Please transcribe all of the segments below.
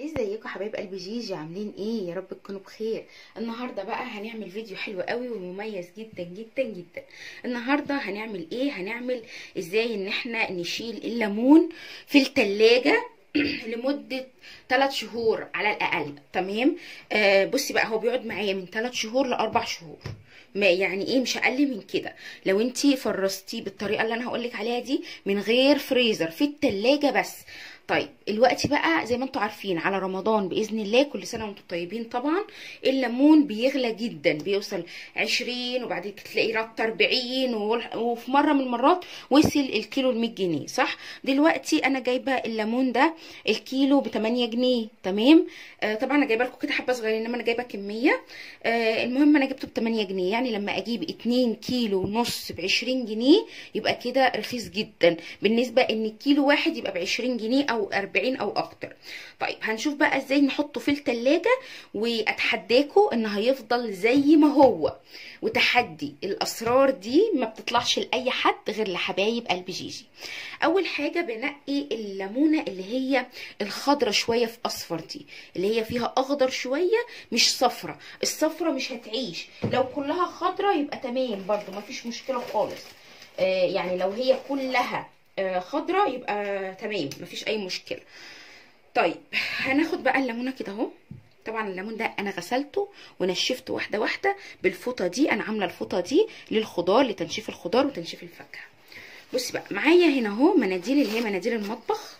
ازيكم حبايب قلبي جيجي عاملين ايه يا رب تكونوا بخير النهارده بقى هنعمل فيديو حلو قوي ومميز جدا جدا جدا النهارده هنعمل ايه هنعمل ازاي ان احنا نشيل الليمون في التلاجة لمدة 3 شهور على الاقل تمام آه بصي بقى هو بيقعد معايا من 3 شهور لاربع شهور ما يعني ايه مش اقل من كده لو انتي فرستيه بالطريقه اللي انا هقولك عليها دي من غير فريزر في التلاجة بس طيب الوقت بقى زي ما انتم عارفين على رمضان باذن الله كل سنه وانتم طيبين طبعا الليمون بيغلى جدا بيوصل 20 وبعد كده تلاقيه رط 40 وفي مره من المرات وصل الكيلو ل 100 جنيه صح دلوقتي انا جايبه الليمون ده الكيلو ب 8 جنيه تمام آه طبعا انا جايبه لكم كده حبه صغيرين انما انا جايبه كميه آه المهم انا جبته ب 8 جنيه يعني لما اجيب 2 كيلو ونص ب 20 جنيه يبقى كده رخيص جدا بالنسبه ان الكيلو واحد يبقى ب 20 جنيه او 40 او اكتر طيب هنشوف بقى ازاي نحطه في التلاجة واتحداكم ان هيفضل زي ما هو وتحدي الاسرار دي ما بتطلعش لاي حد غير لحبايب قلب جيجي اول حاجه بنقي الليمونه اللي هي الخضره شويه في اصفر دي اللي هي فيها اخضر شويه مش صفرة الصفرة مش هتعيش لو كلها خضره يبقى تمام برضو ما فيش مشكله خالص آه يعني لو هي كلها خضرة يبقى تمام مفيش اي مشكله طيب هناخد بقى الليمونه كده اهو طبعا الليمون ده انا غسلته ونشفته واحده واحده بالفوطه دي انا عامله الفوطه دي للخضار لتنشيف الخضار وتنشيف الفاكهه بصي بقى معايا هنا اهو مناديل اللي هي مناديل المطبخ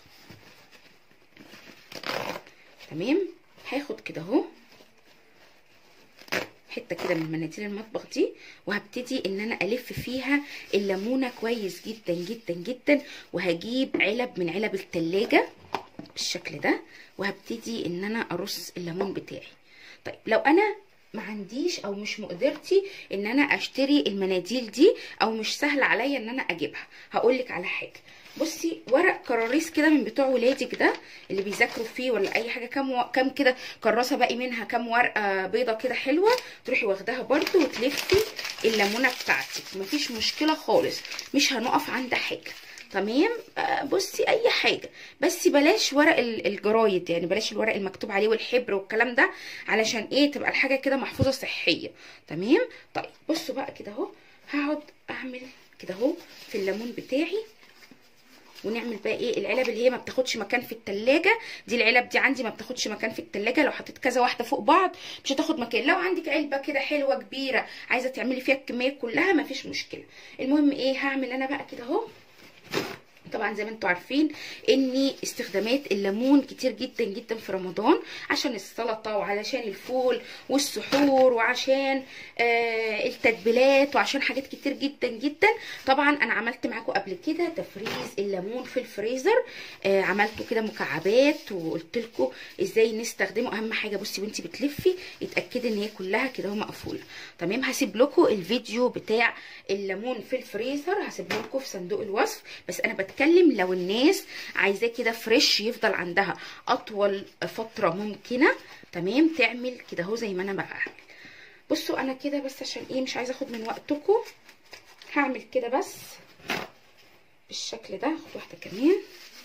تمام هاخد كده اهو حته كده من مناديل المطبخ دي وهبتدي ان انا الف فيها الليمونه كويس جدا جدا جدا وهجيب علب من علب التلاجة بالشكل ده وهبتدي ان انا ارص الليمون بتاعي طيب لو انا ما عنديش او مش مقدرتي ان انا اشتري المناديل دي او مش سهل عليا ان انا اجيبها هقولك على حاجه بصي ورق كراريس كده من بتوع ولادك ده اللي بيذاكروا فيه ولا اي حاجه كام و... كام كده كراسه باقي منها كام ورقه بيضه كده حلوه تروحي واخداها برده وتلفي الليمونه بتاعتك مفيش مشكله خالص مش هنقف عند حاجه تمام آه بصي اي حاجه بس بلاش ورق الجرايد يعني بلاش الورق المكتوب عليه والحبر والكلام ده علشان ايه تبقى الحاجه كده محفوظه صحيه تمام طيب بصوا بقى كده اهو هقعد اعمل كده اهو في الليمون بتاعي ونعمل بقى ايه العلب اللي هي ما بتاخدش مكان في التلاجة دي العلب دي عندي ما بتاخدش مكان في التلاجة لو حطيت كذا واحده فوق بعض مش هتاخد مكان لو عندك علبه كده حلوه كبيره عايزه تعملي فيها الكميه كلها ما فيش مشكله المهم ايه هعمل انا بقى كده اهو طبعا زي ما انتم عارفين ان استخدامات الليمون كتير جدا جدا في رمضان عشان السلطه وعلشان الفول والسحور وعشان آه التتبيلات وعشان حاجات كتير جدا جدا طبعا انا عملت معاكم قبل كده تفريز الليمون في الفريزر آه عملته كده مكعبات وقلت لكم ازاي نستخدمه اهم حاجه بصي وانت بتلفي اتاكدي ان هي كلها كده اهو مقفوله تمام هسيب لكم الفيديو بتاع الليمون في الفريزر هسيب لكم في صندوق الوصف بس انا بتكلم بتكلم لو الناس عايزاه كده فريش يفضل عندها اطول فتره ممكنه تمام تعمل كده اهو زي ما انا بعمل بصوا انا كده بس عشان ايه مش عايزه اخد من وقتكم هعمل كده بس بالشكل ده اخد واحده كمان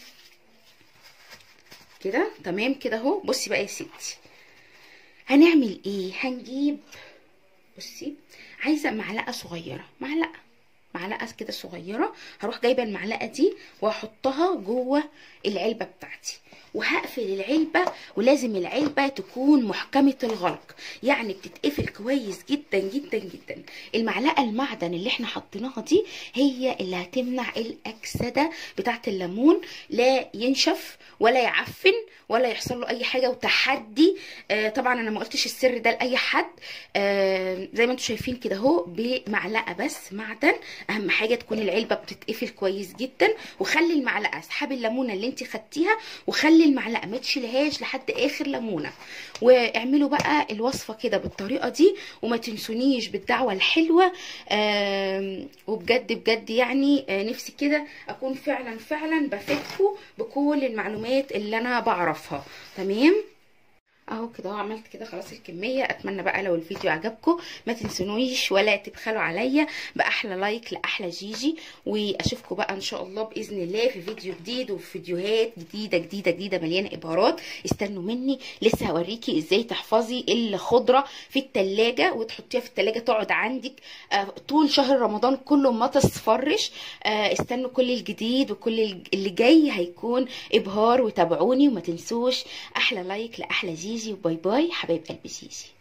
كده تمام كده اهو بصي بقى يا ستي هنعمل ايه هنجيب بصي عايزه معلقه صغيره معلقه معلقه كده صغيره هروح جايبه المعلقه دي واحطها جوه العلبه بتاعتي وهقفل العلبة ولازم العلبة تكون محكمة الغلق يعني بتتقفل كويس جدا جدا جدا المعلقة المعدن اللي احنا حطيناها دي هي اللي هتمنع الأكسدة بتاعت الليمون لا ينشف ولا يعفن ولا يحصل له اي حاجه وتحدي آه طبعا انا ما قلتش السر ده لاي حد آه زي ما انتم شايفين كده اهو بمعلقه بس معدن اهم حاجه تكون العلبه بتتقفل كويس جدا وخلي المعلقه اسحبي الليمونه اللي انت خدتيها وخلي المعلقه ما تشيلهاش لحد اخر ليمونه واعملوا بقى الوصفه كده بالطريقه دي وما تنسونيش بالدعوه الحلوه آه وبجد بجد يعني آه نفسي كده اكون فعلا فعلا بفيدكم بكل المعلومات اللي انا بعرفها تمام اهو كده اهو عملت كده خلاص الكميه اتمنى بقى لو الفيديو عجبكم ما تنسونيش ولا تبخلوا عليا باحلى لايك لاحلى جيجي واشوفكم بقى ان شاء الله باذن الله في فيديو جديد وفي فيديوهات جديده جديده جديده مليانه ابهارات استنوا مني لسه هوريكي ازاي تحفظي الخضره في التلاجة وتحطيها في التلاجة تقعد عندك آه، طول شهر رمضان كله ما تصفرش آه، استنوا كل الجديد وكل اللي جاي هيكون ابهار وتابعوني وما تنسوش احلى لايك لاحلى جيجي وباي باي حبايب قلبي جيجي